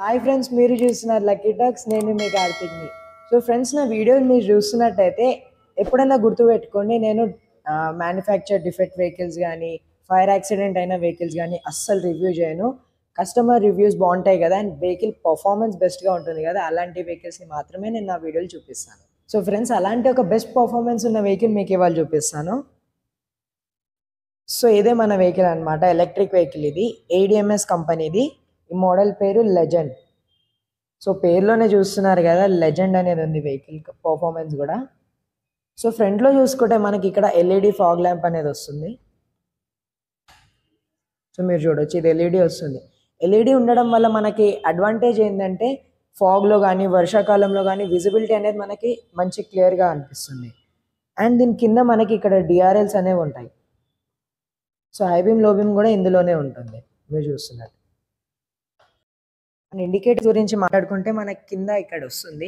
hi friends మీరు చూస్తున్నారు lucky talks నేను మీ కార్తిక్ని సో ఫ్రెండ్స్ నా వీడియో మీరు చూస్తున్నట్టయితే ఎప్పుడైనా గుర్తుపెట్టుకోండి నేను మ్యానుఫ్యాక్చర్ డిఫెక్ట్ వెహికల్స్ కానీ ఫైర్ యాక్సిడెంట్ అయిన వెహికల్స్ కానీ అస్సలు రివ్యూ చేయను కస్టమర్ రివ్యూస్ బాగుంటాయి కదా అండ్ వెహికల్ పర్ఫార్మెన్స్ బెస్ట్గా ఉంటుంది కదా అలాంటి వెహికల్స్ని మాత్రమే నేను నా వీడియోలు చూపిస్తాను సో ఫ్రెండ్స్ అలాంటి ఒక బెస్ట్ పర్ఫార్మెన్స్ ఉన్న వెహికల్ మీకు ఇవాళ చూపిస్తాను సో ఇదే మన వెహికల్ అనమాట ఎలక్ట్రిక్ వెహికల్ ఇది ఏడిఎంఎస్ కంపెనీది ఈ మోడల్ పేరు లెజెండ్ సో పేరులోనే చూస్తున్నారు కదా లెజెండ్ అనేది ఉంది వెహికల్ పర్ఫార్మెన్స్ కూడా సో ఫ్రంట్లో చూసుకుంటే మనకి ఇక్కడ ఎల్ఈడి ఫాగ్ ల్యాంప్ అనేది వస్తుంది సో మీరు చూడొచ్చు ఇది ఎల్ఈడి వస్తుంది ఎల్ఈడి ఉండడం వల్ల మనకి అడ్వాంటేజ్ ఏంటంటే ఫాగ్లో కానీ వర్షాకాలంలో కానీ విజిబిలిటీ అనేది మనకి మంచి క్లియర్గా అనిపిస్తుంది అండ్ దీని కింద మనకి ఇక్కడ డిఆర్ఎల్స్ అనేవి ఉంటాయి సో హైబీమ్ లోబీమ్ కూడా ఇందులోనే ఉంటుంది మీరు చూస్తున్నట్టు అండ్ ఇండికేటర్ గురించి మాట్లాడుకుంటే మనకి కింద ఇక్కడ వస్తుంది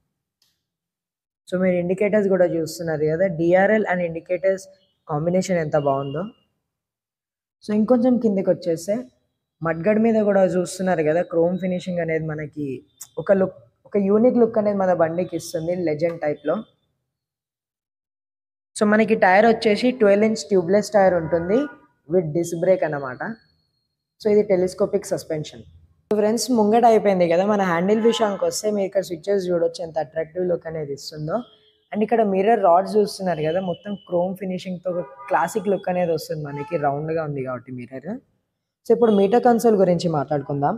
సో మీరు ఇండికేటర్స్ కూడా చూస్తున్నారు కదా డిఆర్ఎల్ అండ్ ఇండికేటర్స్ కాంబినేషన్ ఎంత బాగుందో సో ఇంకొంచెం కిందకి వచ్చేస్తే మడ్గడ్ మీద కూడా చూస్తున్నారు కదా క్రోమ్ ఫినిషింగ్ అనేది మనకి ఒక లుక్ ఒక యూనిక్ లుక్ అనేది మన బండికి ఇస్తుంది లెజెండ్ టైప్లో సో మనకి టైర్ వచ్చేసి ట్వెల్వ్ ఇంచ్ ట్యూబ్లెస్ టైర్ ఉంటుంది విత్ డిస్ బ్రేక్ అన్నమాట సో ఇది టెలిస్కోపిక్ సస్పెన్షన్ ఫ్రెండ్స్ ముంగట అయిపోయింది కదా మన హ్యాండిల్ విషయానికి వస్తే మీరు ఇక్కడ స్విచ్చెస్ చూడొచ్చు ఎంత అట్రాక్టివ్ లుక్ అనేది ఇస్తుందో అండ్ ఇక్కడ మిర్రర్ రాడ్స్ చూస్తున్నారు కదా మొత్తం క్రోమ్ ఫినిషింగ్తో ఒక క్లాసిక్ లుక్ అనేది వస్తుంది మనకి రౌండ్గా ఉంది కాబట్టి మిర్రర్ సో ఇప్పుడు మీటర్ కన్సోల్ గురించి మాట్లాడుకుందాం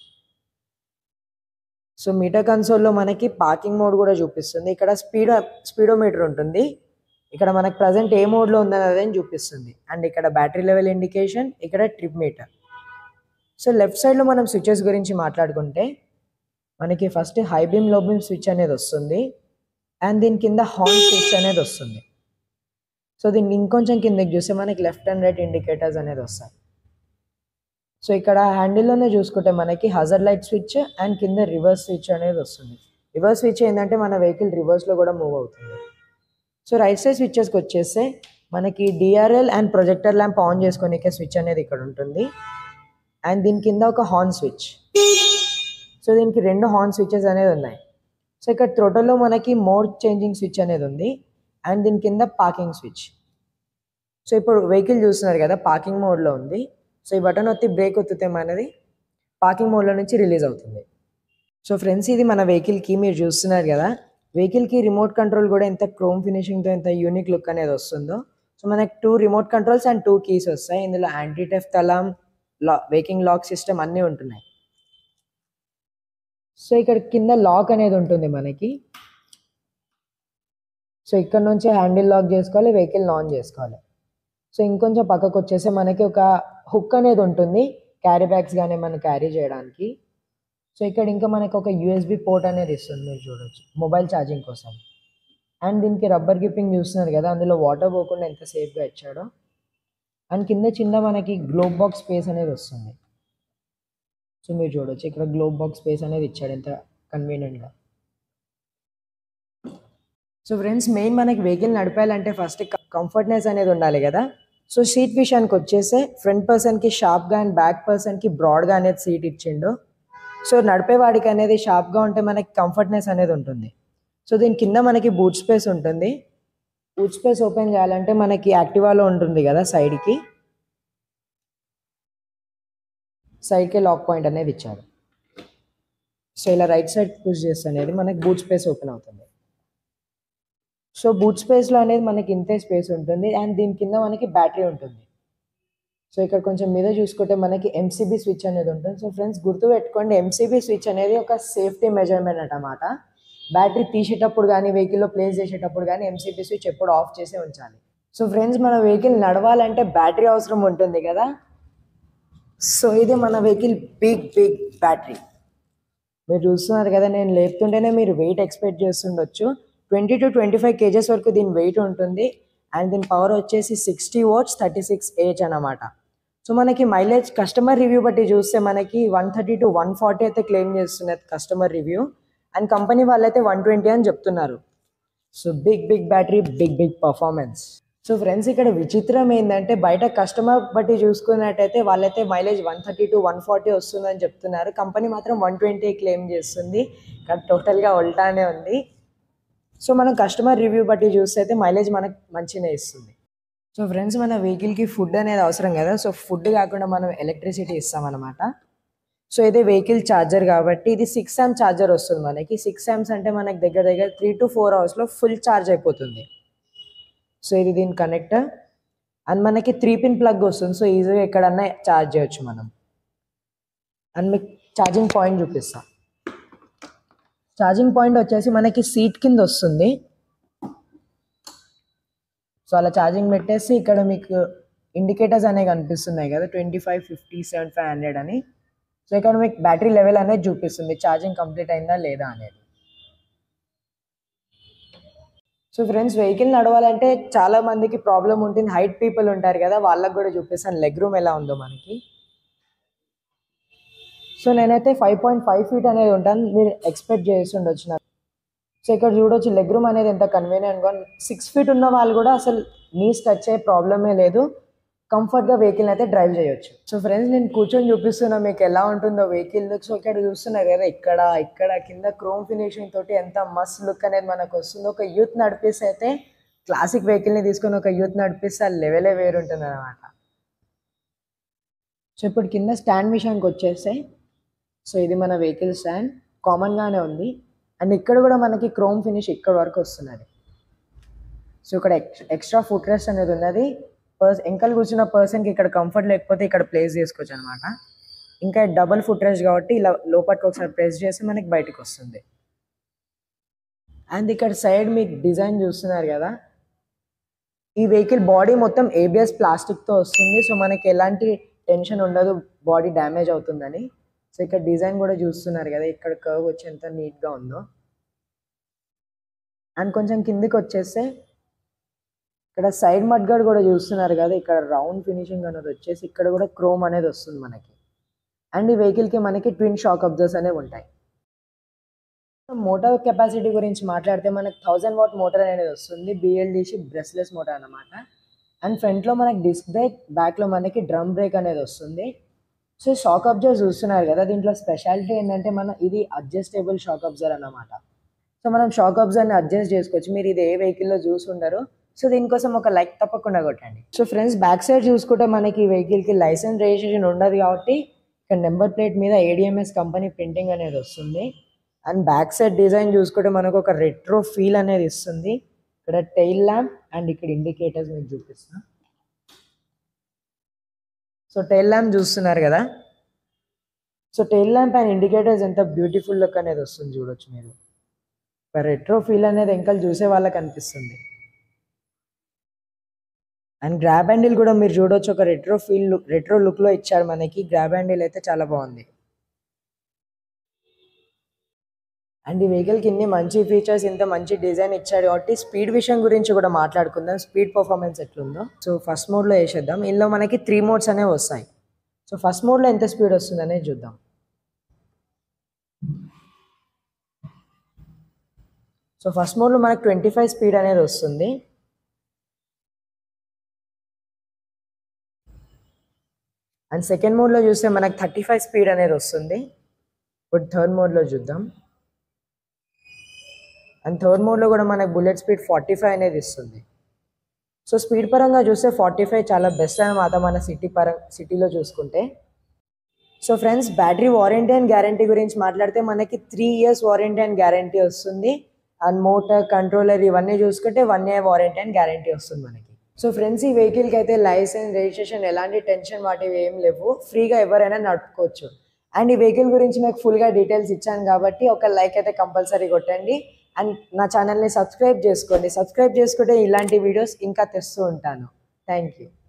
సో మీటర్ కన్సోల్లో మనకి పార్కింగ్ మోడ్ కూడా చూపిస్తుంది ఇక్కడ స్పీడ్ స్పీడోమీటర్ ఉంటుంది ఇక్కడ మనకు ప్రజెంట్ ఏ మోడ్లో ఉందని అదని చూపిస్తుంది అండ్ ఇక్కడ బ్యాటరీ లెవెల్ ఇండికేషన్ ఇక్కడ ట్రిప్ మీటర్ సో లెఫ్ట్ సైడ్లో మనం స్విచెస్ గురించి మాట్లాడుకుంటే మనకి first high beam low beam switch అనేది వస్తుంది అండ్ దీని కింద హార్న్ స్విచ్ అనేది వస్తుంది సో దీన్ని ఇంకొంచెం కిందకి చూస్తే మనకి లెఫ్ట్ అండ్ రైట్ ఇండికేటర్స్ అనేది వస్తాయి సో ఇక్కడ హ్యాండిల్లోనే చూసుకుంటే మనకి హజర్ లైట్ స్విచ్ అండ్ కింద రివర్స్ స్విచ్ అనేది వస్తుంది రివర్స్ స్విచ్ ఏంటంటే మన వెహికల్ రివర్స్లో కూడా మూవ్ అవుతుంది సో రైట్ సైడ్ స్విచ్చెస్కి వచ్చేస్తే మనకి DRL and projector lamp on చేసుకోనికే స్విచ్ అనేది ఇక్కడ ఉంటుంది అండ్ దీని కింద ఒక హార్న్ స్విచ్ సో దీనికి రెండు హార్న్ స్విచెస్ అనేది ఉన్నాయి సో ఇక్కడ త్రోటల్లో మనకి మోడ్ చేంజింగ్ స్విచ్ అనేది ఉంది అండ్ దీని కింద పార్కింగ్ స్విచ్ సో ఇప్పుడు వెహికల్ చూస్తున్నారు కదా పార్కింగ్ మోడ్లో ఉంది సో ఈ బటన్ ఒత్తి బ్రేక్ ఒత్తితే మనది పార్కింగ్ మోడ్లో నుంచి రిలీజ్ అవుతుంది సో ఫ్రెండ్స్ ఇది మన వెహికల్కి మీరు చూస్తున్నారు కదా వెహికల్కి రిమోట్ కంట్రోల్ కూడా ఎంత క్రోమ్ ఫినిషింగ్తో ఎంత యూనిక్ లుక్ అనేది వస్తుందో సో మనకి two remote controls and two keys వస్తాయి ఇందులో యాంటీ టెఫ్ట్ అలామ్ లా వేకింగ్ లాక్ సిస్టమ్ అన్నీ ఉంటున్నాయి సో ఇక్కడ కింద లాక్ అనేది ఉంటుంది మనకి సో ఇక్కడ నుంచి హ్యాండిల్ లాక్ చేసుకోవాలి వెహికల్ ఆన్ చేసుకోవాలి సో ఇంకొంచెం పక్కకు వచ్చేసి మనకి ఒక హుక్ అనేది ఉంటుంది క్యారీ బ్యాగ్స్ కానీ మనం క్యారీ చేయడానికి సో ఇక్కడ ఇంకా మనకి ఒక యూఎస్బి పోర్ట్ అనేది ఇస్తుంది మీరు చూడొచ్చు మొబైల్ ఛార్జింగ్ కోసం అండ్ దీనికి రబ్బర్ గిప్పింగ్ చూస్తున్నారు కదా అందులో వాటర్ పోకుండా ఎంత సేఫ్గా ఇచ్చాడో అండ్ కింద చిన్న మనకి గ్లోబ్ బాక్స్ స్పేస్ అనేది వస్తుంది సో మీరు చూడొచ్చు ఇక్కడ గ్లోబ్ బాక్స్ స్పేస్ అనేది ఇచ్చాడు ఎంత కన్వీనియంట్గా సో ఫ్రెండ్స్ మెయిన్ మనకి వెహికల్ నడిపేయాలంటే ఫస్ట్ కంఫర్ట్నెస్ అనేది ఉండాలి కదా సో సీట్ విషయానికి వచ్చేస్తే ఫ్రంట్ పర్సన్కి షార్ప్గా అండ్ బ్యాక్ పర్సన్కి బ్రాడ్గా అనేది సీట్ ఇచ్చిండు సో నడిపేవాడికి అనేది షార్ప్గా ఉంటే మనకి కంఫర్ట్నెస్ అనేది ఉంటుంది సో దీని కింద మనకి బూట్ స్పేస్ ఉంటుంది బూట్ స్పేస్ ఓపెన్ చేయాలంటే మనకి యాక్టివాలో ఉంటుంది కదా సైడ్కి సైడ్కి లాక్ పాయింట్ అనేది ఇచ్చాడు సో ఇలా రైట్ సైడ్ పుష్ చేస్తే అనేది మనకి బూట్ స్పేస్ ఓపెన్ అవుతుంది సో బూట్ స్పేస్లో అనేది మనకి ఇంతే స్పేస్ ఉంటుంది అండ్ దీని కింద మనకి బ్యాటరీ ఉంటుంది సో ఇక్కడ కొంచెం మీద చూసుకుంటే మనకి ఎంసీబీ స్విచ్ అనేది ఉంటుంది సో ఫ్రెండ్స్ గుర్తుపెట్టుకోండి ఎంసీబీ స్విచ్ అనేది ఒక సేఫ్టీ మెజర్మెంట్ అన్నమాట బ్యాటరీ తీసేటప్పుడు కానీ వెహికల్లో ప్లేస్ చేసేటప్పుడు కానీ ఎంసీబీ స్విచ్ ఎప్పుడు ఆఫ్ చేసి ఉంచాలి సో ఫ్రెండ్స్ మన వెహికల్ నడవాలంటే బ్యాటరీ అవసరం ఉంటుంది కదా సో ఇది మన వెహికల్ బిగ్ బిగ్ బ్యాటరీ మీరు చూస్తున్నారు కదా నేను లేపుతుంటేనే మీరు వెయిట్ ఎక్స్పెక్ట్ చేస్తుండొచ్చు twenty to twenty five kgs వరకు దీని వెయిట్ ఉంటుంది అండ్ దీని పవర్ వచ్చేసి sixty watts thirty six age అనమాట సో మనకి మైలేజ్ కస్టమర్ రివ్యూ బట్టి చూస్తే మనకి one thirty to one forty అయితే క్లెయిమ్ చేస్తున్నది కస్టమర్ రివ్యూ అండ్ కంపెనీ వాళ్ళైతే వన్ ట్వంటీ అని చెప్తున్నారు so big big battery big big performance so friends ఇక్కడ విచిత్రం ఏంటంటే బయట కస్టమర్ బట్టి చూసుకున్నట్టయితే వాళ్ళైతే mileage one thirty to one forty వస్తుందని చెప్తున్నారు కంపెనీ మాత్రం వన్ ట్వంటీ క్లెయిమ్ చేస్తుంది ఇక్కడ టోటల్గా ఉల్టానే ఉంది సో మనం కస్టమర్ రివ్యూ బట్టి చూస్తే అయితే మైలేజ్ మనకు మంచిగా ఇస్తుంది సో ఫ్రెండ్స్ మన వెహికల్కి ఫుడ్ అనేది అవసరం కదా సో ఫుడ్ కాకుండా మనం ఎలక్ట్రిసిటీ ఇస్తామన్నమాట సో ఇది వెహికల్ ఛార్జర్ కాబట్టి ఇది సిక్స్ యామ్ ఛార్జర్ వస్తుంది మనకి సిక్స్ యామ్స్ అంటే మనకి దగ్గర దగ్గర త్రీ టు ఫోర్ అవర్స్లో ఫుల్ ఛార్జ్ అయిపోతుంది సో ఇది దీని కనెక్టర్ అండ్ మనకి త్రీ పిన్ ప్లగ్ వస్తుంది సో ఈజీగా ఎక్కడన్నా ఛార్జ్ చేయొచ్చు మనం అండ్ మీకు ఛార్జింగ్ పాయింట్ చూపిస్తా ఛార్జింగ్ పాయింట్ వచ్చేసి మనకి సీట్ కింద వస్తుంది సో అలా ఛార్జింగ్ పెట్టేసి ఇక్కడ మీకు ఇండికేటర్స్ అనేవి కనిపిస్తున్నాయి కదా twenty five fifty seven five hundred అని సో ఇక్కడ మీకు బ్యాటరీ లెవెల్ అనేది చూపిస్తుంది ఛార్జింగ్ కంప్లీట్ అయిందా లేదా అనేది సో ఫ్రెండ్స్ వెహికల్ నడవాలంటే చాలా మందికి ప్రాబ్లం ఉంటుంది హైట్ పీపుల్ ఉంటారు కదా వాళ్ళకి కూడా చూపిస్తాను లెగ్ రూమ్ ఎలా ఉందో మనకి సో నేనైతే ఫైవ్ పాయింట్ ఫైవ్ ఫీట్ అనేది ఉంటాను మీరు ఎక్స్పెక్ట్ చేసి ఉండొచ్చు నాకు సో ఇక్కడ చూడొచ్చు లెగ్ రూమ్ అనేది ఎంత కన్వీనియంట్గా సిక్స్ ఫీట్ ఉన్న వాళ్ళు కూడా అసలు నీస్ టచ్ అయ్యే ప్రాబ్లమే లేదు కంఫర్ట్గా వెహికల్ అయితే డ్రైవ్ చేయొచ్చు సో ఫ్రెండ్స్ నేను కూర్చొని చూపిస్తున్నా మీకు ఎలా ఉంటుందో వెహికల్ లుక్ సో ఇక్కడ చూస్తున్నారు కదా ఇక్కడ ఇక్కడ కింద క్రోమ్ ఫినిషింగ్ తోటి ఎంత మస్త్ లుక్ అనేది మనకు వస్తుంది ఒక యూత్ నడిపిస్తే అయితే క్లాసిక్ వెహికల్ని తీసుకొని ఒక యూత్ నడిపిస్తే ఆ లెవెలే వేరుంటుంది అనమాట సో ఇప్పుడు కింద స్టాండ్ విషయానికి వచ్చేస్తే సో ఇది మన వెహికల్ స్టాండ్ కామన్గానే ఉంది అండ్ ఇక్కడ కూడా మనకి క్రోమ్ ఫినిష్ ఇక్కడ వరకు వస్తున్నది సో ఇక్కడ ఎక్స్ట్రా ఫుట్ రెస్ట్ అనేది ఉన్నది పర్స్ వెంకలు కూర్చున్న పర్సన్కి ఇక్కడ కంఫర్ట్ లేకపోతే ఇక్కడ ప్లేస్ చేసుకోవచ్చు అనమాట ఇంకా డబుల్ ఫుట్ రెస్ట్ కాబట్టి ఇలా లోపలికి ఒకసారి ప్రెస్ చేసి మనకి బయటకు వస్తుంది అండ్ ఇక్కడ సైడ్ మీకు డిజైన్ చూస్తున్నారు కదా ఈ వెహికల్ బాడీ మొత్తం ఏబిఎస్ ప్లాస్టిక్తో వస్తుంది సో మనకి ఎలాంటి టెన్షన్ ఉండదు బాడీ డ్యామేజ్ అవుతుందని సో ఇక్కడ డిజైన్ కూడా చూస్తున్నారు కదా ఇక్కడ కర్వ్ వచ్చి ఎంత నీట్గా ఉందో అండ్ కొంచెం కిందికి వచ్చేస్తే ఇక్కడ సైడ్ మడ్గార్డ్ కూడా చూస్తున్నారు కదా ఇక్కడ రౌండ్ ఫినిషింగ్ అనేది వచ్చేసి ఇక్కడ కూడా క్రోమ్ అనేది వస్తుంది మనకి అండ్ ఈ వెహికల్కి మనకి ట్విన్ షాక్ అబ్జర్స్ అనేవి ఉంటాయి మోటార్ కెపాసిటీ గురించి మాట్లాడితే మనకి థౌజండ్ వాట్ మోటార్ అనేది వస్తుంది బిఎల్డిసి బ్రెస్లెస్ మోటార్ అనమాట అండ్ ఫ్రంట్లో మనకి డిస్క్ బ్రేక్ బ్యాక్లో మనకి డ్రమ్ బ్రేక్ అనేది వస్తుంది సో షాక్ అబ్జర్వ్ చూస్తున్నారు కదా దీంట్లో స్పెషాలిటీ ఏంటంటే మన ఇది అడ్జస్టబుల్ షాక్ అబ్జర్వ్ అన్నమాట సో మనం షాక్ అబ్జర్వ్ని అడ్జస్ట్ చేసుకోవచ్చు మీరు ఇది ఏ వెహికల్లో చూసుండరు సో దీనికోసం ఒక లైక్ తప్పకుండా కొట్టండి సో ఫ్రెండ్స్ బ్యాక్ సైడ్ చూసుకుంటే మనకి ఈ వెహికల్కి లైసెన్స్ రిజిస్ట్రేషన్ ఉండదు కాబట్టి ఇక్కడ నెంబర్ ప్లేట్ మీద ఏడిఎంఎస్ కంపెనీ ప్రింటింగ్ అనేది వస్తుంది అండ్ బ్యాక్ సైడ్ డిజైన్ చూసుకుంటే మనకు ఒక రెట్రో ఫీల్ అనేది ఇస్తుంది ఇక్కడ టైల్ ల్యాంప్ అండ్ ఇక్కడ ఇండికేటర్స్ మీకు చూపిస్తాను సో టైల్ ల్యాంప్ చూస్తున్నారు కదా so tail lamp and indicators ఎంత బ్యూటిఫుల్ లుక్ అనేది వస్తుంది చూడొచ్చు మీరు రెట్రో ఫీల్ అనేది ఇంకా చూసే వాళ్ళకి అనిపిస్తుంది అండ్ గ్రాబ్ హ్యాండిల్ కూడా మీరు చూడొచ్చు ఒక రెట్రో ఫీల్ లుక్ రెట్రో లుక్లో ఇచ్చాడు మనకి గ్రాబ్ హ్యాండిల్ అయితే చాలా బాగుంది అండ్ ఈ వెహికల్కి ఇన్ని మంచి ఫీచర్స్ ఇంత మంచి డిజైన్ ఇచ్చాడు కాబట్టి స్పీడ్ విషయం గురించి కూడా మాట్లాడుకుందాం స్పీడ్ పర్ఫార్మెన్స్ ఎట్లుందో సో ఫస్ట్ మోడ్లో వేసేద్దాం ఇందులో మనకి త్రీ మోడ్స్ అనేవి వస్తాయి సో ఫస్ట్ మోడ్లో ఎంత స్పీడ్ వస్తుంది అనేది చూద్దాం సో ఫస్ట్ మోడ్లో మనకి ట్వంటీ ఫైవ్ స్పీడ్ అనేది వస్తుంది అండ్ సెకండ్ మోడ్లో చూస్తే మనకి థర్టీ ఫైవ్ స్పీడ్ అనేది వస్తుంది ఇప్పుడు థర్డ్ మోడ్లో చూద్దాం అండ్ థర్డ్ మోడ్లో కూడా మనకి బుల్లెట్ స్పీడ్ ఫార్టీ ఫైవ్ అనేది ఇస్తుంది సో స్పీడ్ పరంగా చూస్తే ఫార్టీ ఫైవ్ చాలా బెస్ట్ అనమాట మన సిటీ పర సిటీలో చూసుకుంటే so friends battery warranty and guarantee గురించి మాట్లాడితే మనకి three years warranty and guarantee వస్తుంది అండ్ మోటార్ కంట్రోలర్ ఇవన్నీ చూసుకుంటే one year warranty and guarantee వస్తుంది మనకి సో ఫ్రెండ్స్ ఈ వెహికల్కి అయితే లైసెన్స్ రిజిస్ట్రేషన్ ఎలాంటి టెన్షన్ వాటివి ఏం లేవు ఫ్రీగా ఎవరైనా నడుపుకోవచ్చు అండ్ ఈ వెహికల్ గురించి మీకు ఫుల్గా డీటెయిల్స్ ఇచ్చాను కాబట్టి ఒక లైక్ అయితే కంపల్సరీ కొట్టండి అండ్ నా ఛానల్ని సబ్స్క్రైబ్ చేసుకోండి సబ్స్క్రైబ్ చేసుకుంటే ఇలాంటి వీడియోస్ ఇంకా తెస్తూ ఉంటాను థ్యాంక్ యూ